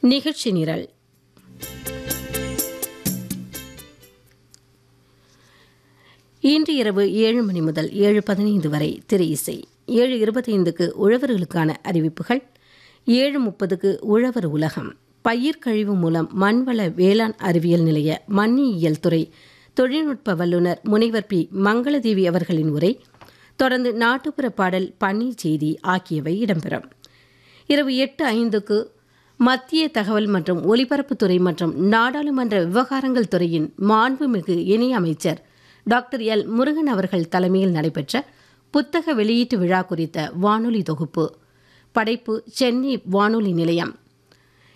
நிகழ்ச்சி நிரல் இன்று இரவு ஏழு மணி முதல் ஏழு பதினைந்து வரை திரை இசை ஏழு இருபத்தைந்துக்கு உழவர்களுக்கான அறிவிப்புகள் ஏழு முப்பதுக்கு உழவர் உலகம் பயிர் கழிவு மூலம் மண்வள வேளாண் அறிவியல் நிலைய மண்ணியல் துறை தொழில்நுட்ப வல்லுநர் முனைவர் பி மங்களதேவி அவர்களின் உரை தொடர்ந்து நாட்டுப்புற பாடல் பன்னீர் செய்தி ஆகியவை இடம்பெறும் இரவு எட்டு ஐந்துக்கு மத்திய தகவல் மற்றும் ஒலிபரப்புத்துறை மற்றும் நாடாளுமன்ற விவகாரங்கள் துறையின் மாண்புமிகு இணை அமைச்சர் டாக்டர் எல் முருகன் அவர்கள் தலைமையில் நடைபெற்ற புத்தக வெளியீட்டு விழா குறித்த வானொலி தொகுப்பு படைப்பு சென்னை வானொலி நிலையம்